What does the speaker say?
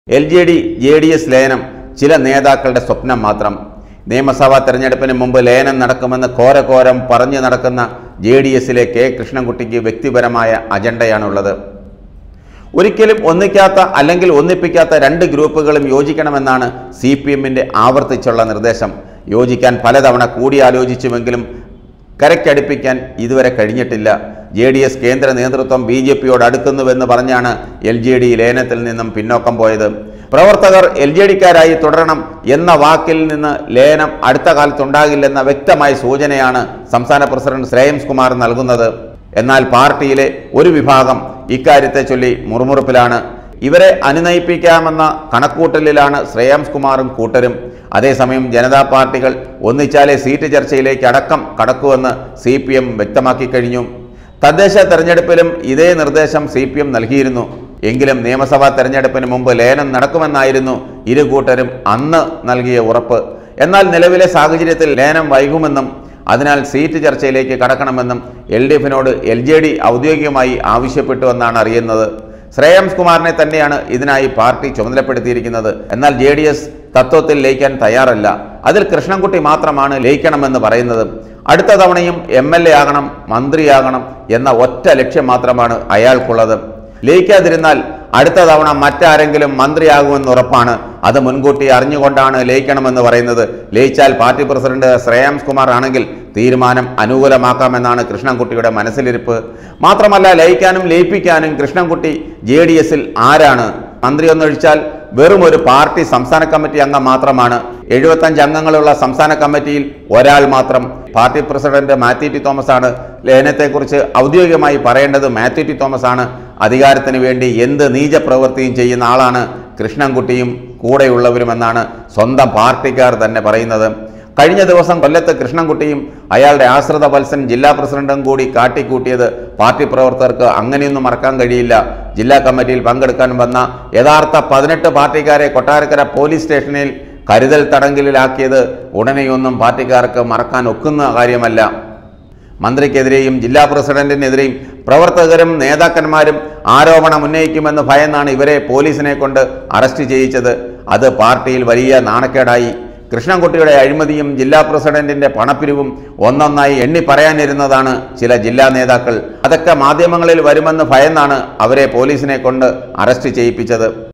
L J D J D S ലയനം ചില നേതാക്കളുടെ സ്വപ്നം മാത്രം നിയമസഭാ തെരഞ്ഞെടുപ്പിന് മുമ്പ് ലയനം നടക്കുമെന്ന് ഘോരഘോരം പറഞ്ഞു നടക്കുന്ന ജെ ഡി എസിലെ കെ കൃഷ്ണൻകുട്ടിക്ക് വ്യക്തിപരമായ അജണ്ടയാണുള്ളത് ഒരിക്കലും ഒന്നിക്കാത്ത അല്ലെങ്കിൽ ഒന്നിപ്പിക്കാത്ത രണ്ട് ഗ്രൂപ്പുകളും യോജിക്കണമെന്നാണ് സി പി എമ്മിൻ്റെ ആവർത്തിച്ചുള്ള നിർദ്ദേശം യോജിക്കാൻ പലതവണ കൂടിയാലോചിച്ചുവെങ്കിലും കരയ്ക്കടുപ്പിക്കാൻ ഇതുവരെ കഴിഞ്ഞിട്ടില്ല ജെ ഡി എസ് കേന്ദ്ര നേതൃത്വം ബി ജെ പിയോട് അടുക്കുന്നുവെന്ന് പറഞ്ഞാണ് എൽ ജെ ഡി ലയനത്തിൽ നിന്നും പിന്നോക്കം പോയത് പ്രവർത്തകർ എൽ ജെ ഡിക്കാരായി തുടരണം എന്ന വാക്കിൽ നിന്ന് ലയനം അടുത്ത കാലത്തുണ്ടാകില്ലെന്ന വ്യക്തമായ സൂചനയാണ് സംസ്ഥാന പ്രസിഡന്റ് ശ്രേയംസ് കുമാർ നൽകുന്നത് എന്നാൽ പാർട്ടിയിലെ ഒരു വിഭാഗം ഇക്കാര്യത്തെ ചൊല്ലി മുറുമുറുപ്പിലാണ് ഇവരെ അനുനയിപ്പിക്കാമെന്ന കണക്കൂട്ടലിലാണ് ശ്രേയാംസ് കുമാറും കൂട്ടരും അതേസമയം ജനതാ പാർട്ടികൾ ഒന്നിച്ചാലേ സീറ്റ് ചർച്ചയിലേക്ക് അടക്കം കടക്കുമെന്ന് സി പി എം വ്യക്തമാക്കി കഴിഞ്ഞു തദ്ദേശ തെരഞ്ഞെടുപ്പിലും ഇതേ നിർദ്ദേശം സി പി എം നൽകിയിരുന്നു എങ്കിലും നിയമസഭാ തെരഞ്ഞെടുപ്പിന് മുമ്പ് ലയനം നടക്കുമെന്നായിരുന്നു ഇരു കൂട്ടരും അന്ന് നൽകിയ ഉറപ്പ് എന്നാൽ നിലവിലെ സാഹചര്യത്തിൽ ലയനം വൈകുമെന്നും അതിനാൽ സീറ്റ് ചർച്ചയിലേക്ക് കടക്കണമെന്നും എൽ ഡി എഫിനോട് എൽ ജെ ഡി ഔദ്യോഗികമായി ആവശ്യപ്പെട്ടുവെന്നാണ് അറിയുന്നത് ശ്രേയംസ് കുമാറിനെ തന്നെയാണ് ഇതിനായി പാർട്ടി ചുമതലപ്പെടുത്തിയിരിക്കുന്നത് എന്നാൽ ജെ ഡി എസ് തത്വത്തിൽ ലയിക്കാൻ തയ്യാറല്ല അതിൽ കൃഷ്ണൻകുട്ടി മാത്രമാണ് ലയിക്കണമെന്ന് പറയുന്നത് അടുത്ത തവണയും എം എൽ എ ആകണം മന്ത്രിയാകണം എന്ന ഒറ്റ ലക്ഷ്യം മാത്രമാണ് അയാൾക്കുള്ളത് ലയിക്കാതിരുന്നാൽ അടുത്ത തവണ മറ്റാരെങ്കിലും മന്ത്രിയാകുമെന്ന് ഉറപ്പാണ് അത് മുൻകൂട്ടി അറിഞ്ഞുകൊണ്ടാണ് ലയിക്കണമെന്ന് പറയുന്നത് ലയിച്ചാൽ പാർട്ടി പ്രസിഡന്റ് ശ്രേയാംസ് കുമാർ ആണെങ്കിൽ തീരുമാനം അനുകൂലമാക്കാമെന്നാണ് കൃഷ്ണൻകുട്ടിയുടെ മനസ്സിലിരിപ്പ് മാത്രമല്ല ലയിക്കാനും ലയിപ്പിക്കാനും കൃഷ്ണൻകുട്ടി ജെ ഡി എസിൽ ആരാണ് മന്ത്രി ഒന്നൊഴിച്ചാൽ വെറും ഒരു പാർട്ടി സംസ്ഥാന കമ്മിറ്റി അംഗം മാത്രമാണ് എഴുപത്തഞ്ച് അംഗങ്ങളുള്ള സംസ്ഥാന കമ്മിറ്റിയിൽ ഒരാൾ മാത്രം party president Mathew T Thomas ആണ് ലയനത്തെക്കുറിച്ച് ഔദ്യോഗികമായി പറയേണ്ടത് മാത്യു ടി തോമസ് ആണ് അധികാരത്തിന് വേണ്ടി എന്ത് നീച പ്രവൃത്തിയും ചെയ്യുന്ന ആളാണ് കൃഷ്ണൻകുട്ടിയും കൂടെയുള്ളവരുമെന്നാണ് സ്വന്തം പാർട്ടിക്കാർ തന്നെ പറയുന്നത് കഴിഞ്ഞ ദിവസം കൊല്ലത്ത് കൃഷ്ണൻകുട്ടിയും അയാളുടെ ആശ്രിത വത്സൻ ജില്ലാ പ്രസിഡന്റും കൂടി കാട്ടിക്കൂട്ടിയത് പാർട്ടി പ്രവർത്തകർക്ക് അങ്ങനെയൊന്നും മറക്കാൻ കഴിയില്ല ജില്ലാ കമ്മിറ്റിയിൽ പങ്കെടുക്കാൻ വന്ന യഥാർത്ഥ പതിനെട്ട് പാർട്ടിക്കാരെ കൊട്ടാരക്കര പോലീസ് സ്റ്റേഷനിൽ കരുതൽ തടങ്കലിലാക്കിയത് ഉടനെയൊന്നും പാർട്ടിക്കാർക്ക് മറക്കാൻ ഒക്കുന്ന കാര്യമല്ല മന്ത്രിക്കെതിരെയും ജില്ലാ പ്രസിഡന്റിനെതിരെയും പ്രവർത്തകരും നേതാക്കന്മാരും ആരോപണം ഉന്നയിക്കുമെന്ന് ഭയന്നാണ് ഇവരെ പോലീസിനെ കൊണ്ട് അറസ്റ്റ് ചെയ്യിച്ചത് അത് പാർട്ടിയിൽ വലിയ നാണക്കേടായി കൃഷ്ണൻകുട്ടിയുടെ അഴിമതിയും ജില്ലാ പ്രസിഡന്റിന്റെ പണപ്പിരിവും ഒന്നൊന്നായി എണ്ണി പറയാനിരുന്നതാണ് ചില ജില്ലാ നേതാക്കൾ അതൊക്കെ മാധ്യമങ്ങളിൽ വരുമെന്ന് ഭയന്നാണ് അവരെ പോലീസിനെ കൊണ്ട് അറസ്റ്റ് ചെയ്യിപ്പിച്ചത്